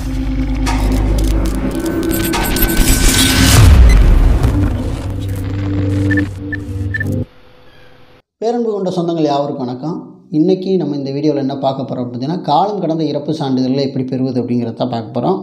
பேரன்பு கொண்ட சொந்தங்கள் யாவருக்கும் வணக்கம் இன்றைக்கி நம்ம இந்த வீடியோவில் என்ன பார்க்க போகிறோம் பார்த்தீங்கன்னா காலம் கடந்த இறப்பு சான்றிதழ்களை எப்படி பெறுவது அப்படிங்கிறத தான் பார்க்க போகிறோம்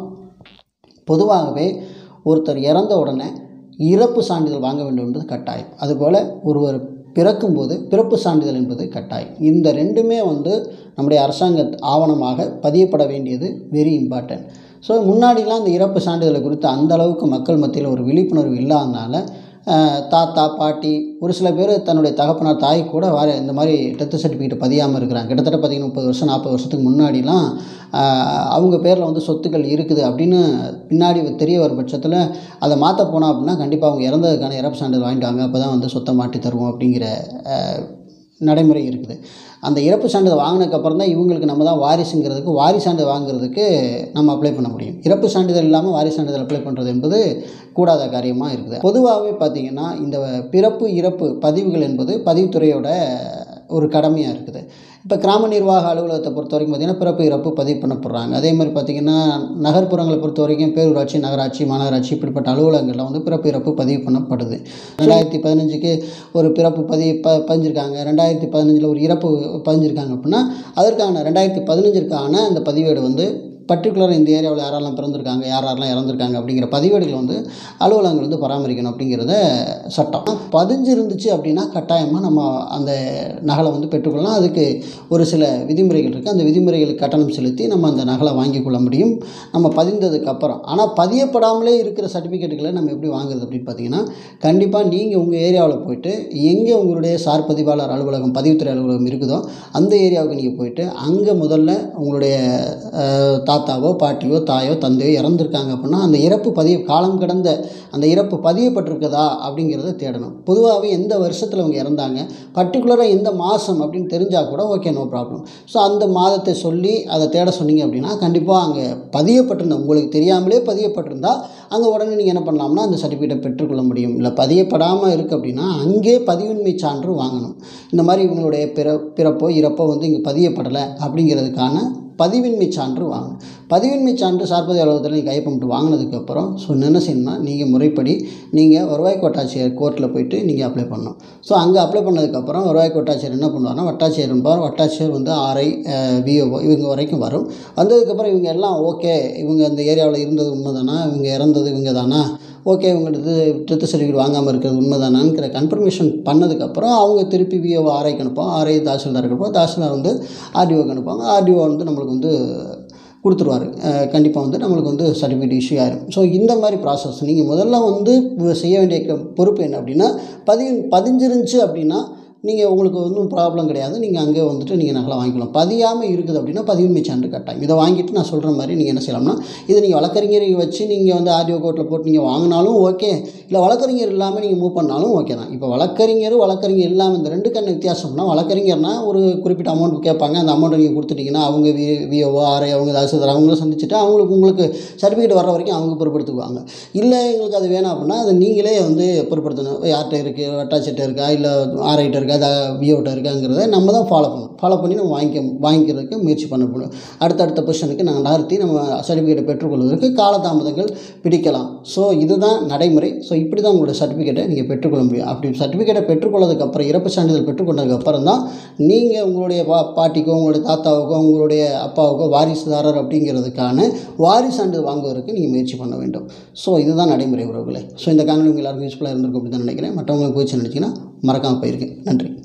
பொதுவாகவே ஒருத்தர் இறந்த உடனே இறப்பு சான்றிதழ் வாங்க வேண்டும் என்பது கட்டாயம் அதுபோல் ஒருவர் பிறக்கும்போது பிறப்பு சான்றிதழ் என்பது கட்டாயம் இந்த ரெண்டுமே வந்து நம்முடைய அரசாங்க ஆவணமாக பதியப்பட வேண்டியது வெரி இம்பார்ட்டன்ட் ஸோ முன்னாடிலாம் இந்த இறப்பு சான்றிதழை குறித்து அந்த அளவுக்கு மக்கள் மத்தியில் ஒரு விழிப்புணர்வு இல்லாதனால அஹ், தாத்தா பாட்டி ஒரு சில பேர் தன்னுடைய தகப்பனார் தாய் கூட வர இந்த மாதிரி டெத்து சர்டிஃபிகேட் பதியாமல் இருக்கிறாங்க கிட்டத்தட்ட பார்த்திங்கன்னா முப்பது வருஷம் நாற்பது வருஷத்துக்கு முன்னாடிலாம் அஹ், அவங்க பேரில் வந்து சொத்துக்கள் இருக்குது அப்படின்னு பின்னாடி தெரிய வரும் பட்சத்தில் அதை மாற்ற போனோம் அப்படின்னா கண்டிப்பாக அவங்க இறந்ததுக்கான இறப்பு சான்றிதழ் வாங்கிட்டு வாங்க அப்போ தான் வந்து சொத்தை மாட்டி தருவோம் அப்படிங்கிற அஹ், நடைமுறை இருக்குது அந்த இறப்பு சான்றிதழ் வாங்கினதுக்கப்புறம் தான் இவங்களுக்கு நம்ம தான் வாரிசுங்கிறதுக்கு வாரிசு சான்றிதழ் வாங்குறதுக்கு நம்ம அப்ளை பண்ண முடியும் இறப்பு சான்றிதழ் இல்லாமல் வாரிசு சான்றிதழ் அப்ளை பண்ணுறது என்பது கூடாத காரியமாக இருக்குது பொதுவாகவே பார்த்திங்கன்னா இந்த பிறப்பு இறப்பு பதிவுகள் என்பது பதிவுத்துறையோட ஒரு கடமையாக இருக்குது இப்போ கிராம நிர்வாக அலுவலகத்தை பொறுத்த வரைக்கும் பார்த்திங்கன்னா பிறப்பு இறப்பு பதிவு பண்ணப்படுறாங்க அதே மாதிரி பார்த்திங்கன்னா நகர்ப்புறங்களை பொறுத்த வரைக்கும் பேரூராட்சி நகராட்சி மாநகராட்சி இப்படிப்பட்ட அலுவலகங்களில் வந்து பிறப்பு இறப்பு பதிவு பண்ணப்படுது ரெண்டாயிரத்தி பதினஞ்சுக்கு ஒரு பிறப்பு பதிவு ப பதிஞ்சிருக்காங்க ரெண்டாயிரத்தி பதினஞ்சில் ஒரு இறப்பு பதிஞ்சிருக்காங்க அப்படின்னா அதற்கான ரெண்டாயிரத்தி பதினஞ்சிற்கான அந்த பதிவேடு வந்து பர்டிகுலர் இந்த ஏரியாவில் யாரெல்லாம் பிறந்திருக்காங்க யார் யாரெல்லாம் இறந்துருக்காங்க அப்படிங்கிற பதிவேடுகள் வந்து அலுவலகங்கள் வந்து பராமரிக்கணும் அப்படிங்கிறத சட்டம் பதிஞ்சு இருந்துச்சு அப்படின்னா கட்டாயமாக நம்ம அந்த நகலை வந்து பெற்றுக்கொள்ளலாம் அதுக்கு ஒரு சில விதிமுறைகள் இருக்குது அந்த விதிமுறைகளுக்கு கட்டணம் செலுத்தி நம்ம அந்த நகலை வாங்கி கொள்ள முடியும் நம்ம பதிந்ததுக்கு அப்புறம் ஆனால் பதியப்படாமலே இருக்கிற சர்டிஃபிகேட்டுகளை நம்ம எப்படி வாங்குறது அப்படின்னு பார்த்தீங்கன்னா கண்டிப்பாக நீங்கள் உங்கள் ஏரியாவில் போயிட்டு எங்கே உங்களுடைய சார் பதிவாளர் அலுவலகம் பதிவுத்துறை அலுவலகம் இருக்குதோ அந்த ஏரியாவுக்கு நீங்கள் போயிட்டு அங்கே முதல்ல உங்களுடைய அஹ், தாத்தாவோ பாட்டியோ தாயோ தந்தையோ இறந்துருக்காங்க அப்படின்னா அந்த இறப்பு பதிவு காலம் கடந்த அந்த இறப்பு பதியப்பட்டிருக்குதா அப்படிங்கிறத தேடணும் பொதுவாகவே எந்த வருஷத்தில் அவங்க இறந்தாங்க பர்டிகுலராக எந்த மாதம் அப்படின்னு தெரிஞ்சால் கூட ஓகே நோ ப்ராப்ளம் ஸோ அந்த மாதத்தை சொல்லி அதை தேட சொன்னீங்க அப்படின்னா கண்டிப்பாக அங்கே பதியப்பட்டிருந்த உங்களுக்கு தெரியாமலே பதியப்பட்டிருந்தா அங்கே உடனே நீங்கள் என்ன பண்ணலாம்னா அந்த சர்டிஃபிகேட்டை பெற்றுக்கொள்ள முடியும் இல்லை பதியப்படாமல் இருக்குது அப்படின்னா அங்கே பதிவுண்மை சான்று வாங்கணும் இந்த மாதிரி இவங்களுடைய பிற பிறப்போ இறப்போ வந்து இங்கே பதியப்படலை அப்படிங்கிறதுக்கான பதிவின்மை சான்று வாங்கணும் பதிவின்மை சான்று சார்பதி அலுவலகத்தில் நீங்கள் கைப்பமிட்டு வாங்கினதுக்கப்புறம் ஸோ என்ன செய்யணும்னா நீங்கள் முறைப்படி நீங்கள் வருவாய் கோட்டாட்சியர் கோர்ட்டில் போயிட்டு நீங்கள் அப்ளை பண்ணணும் ஸோ அங்கே அப்ளை பண்ணதுக்கப்புறம் வருவாய் கோட்டாட்சியர் என்ன பண்ணுவார்னா வட்டாட்சியர் என்பார் வட்டாட்சியர் வந்து ஆர்ஐ விஓஓ இவங்க வரைக்கும் வரும் வந்ததுக்கப்புறம் இவங்க எல்லாம் ஓகே இவங்க அந்த ஏரியாவில் இருந்தது உண்மை தானா இவங்க இறந்தது இவங்க தானா ஓகே இவங்களுக்கு டெத்து சர்டிஃபிகேட் வாங்காமல் இருக்கிறது உண்மைதானாங்கிற கன்ஃபர்மேஷன் பண்ணதுக்கப்புறம் அவங்க திருப்பி விஓ ஆர்ஐக்கு அனுப்போம் ஆர்ஐ தாசில்தாருக்கு அனுப்போம் தாசில்தார் வந்து ஆர்டிஓக்கு அனுப்புவாங்க ஆர்டிஓ வந்து நம்மளுக்கு வந்து கொடுத்துருவாரு கண்டிப்பாக வந்து நம்மளுக்கு வந்து சர்டிஃபிகேட் இஷ்யூ ஆயிரும் ஸோ இந்த மாதிரி ப்ராசஸ் நீங்கள் முதல்ல வந்து செய்ய வேண்டிய க- பொறுப்பு என்ன அப்படின்னா பதிவு பதிஞ்சிருந்துச்சு அப்படின்னா நீங்கள் உங்களுக்கு ஒன்றும் ப்ராப்ளம் கிடையாது நீங்கள் அங்கே வந்துட்டு நீங்கள் நகலை வாங்கிக்கலாம் பதியாமல் இருக்குது அப்படின்னா பதிவுண்மை சான்று கட்டாயம் இதை வாங்கிட்டு நான் சொல்கிற மாதிரி நீங்கள் என்ன செய்யலாம்னா இதை நீங்கள் வழக்கறிஞரை வச்சு நீங்கள் வந்து ஆர்டிஓ கோர்ட்டில் போட்டு நீங்கள் வாங்கினாலும் ஓகே இல்லை வழக்கறிஞர் இல்லாமல் நீங்கள் மூவ் பண்ணாலும் ஓகே தான் இப்போ வழக்கறிஞர் வழக்கறிஞர் இல்லாமல் இந்த ரெண்டுக்கான வித்தியாசம்னா வழக்கறிஞர்னா ஒரு குறிப்பிட்ட அமௌண்ட் கேட்பாங்க அந்த அமௌண்ட்டை நீங்கள் கொடுத்துட்டீங்கன்னா அவங்க வி விஓஓ ஆர்ஐ அவங்க தாசில்தார் அவங்களும் சந்திச்சுட்டு அவங்களுக்கு உங்களுக்கு சர்டிஃபிகேட் வர வரைக்கும் அவங்க பொறுப்படுத்துக்குவாங்க இல்லை எங்களுக்கு அது வேணாம் அப்படின்னா அதை நீங்களே வந்து பொறுப்படுத்தணும் யார்கிட்ட இருக்குது வட்டாச்சிட்ட இருக்கா இல்லை ஆர்ஐட்ட இருக்கா விஓட்ட இருக்காங்கிறத நம்ம தான் ஃபாலோ பண்ணணும் ஃபாலோ பண்ணி நம்ம வாங்கிக்க வாங்கிக்கிறதுக்கு முயற்சி பண்ண முடியும் அடுத்தடுத்த பொசிஷனுக்கு நாங்கள் நகர்த்தி நம்ம சர்டிஃபிகேட்டை பெற்றுக்கொள்வதற்கு காலதாமதங்கள் பிடிக்கலாம் ஸோ இதுதான் நடைமுறை ஸோ இப்படி தான் உங்களோட சர்டிஃபிகேட்டை நீங்கள் பெற்றுக்கொள்ள முடியும் அப்படி சர்டிஃபிகேட்டை பெற்றுக்கொள்ளதுக்கப்புறம் இறப்பு சான்றிதழ் பெற்றுக்கொண்டதுக்கப்புறம் தான் நீங்கள் உங்களுடைய பா பாட்டிக்கோ உங்களுடைய தாத்தாவுக்கோ உங்களுடைய அப்பாவுக்கோ வாரிசுதாரர் அப்படிங்கிறதுக்கான வாரிசு சான்றிதழ் வாங்குவதற்கு நீங்கள் முயற்சி பண்ண வேண்டும் ஸோ இதுதான் நடைமுறை உறவுகளே ஸோ இந்த காணொலி உங்கள் எல்லாருக்கும் யூஸ்ஃபுல்லாக இருந்திருக்கும் அப்படின்னு தான் நினைக்கிறேன் மற்றவங்களுக்கு போயிடுச்சு நினச்சிங்கன்னா மறக்காமல் போயிருக்கேன் நன்றி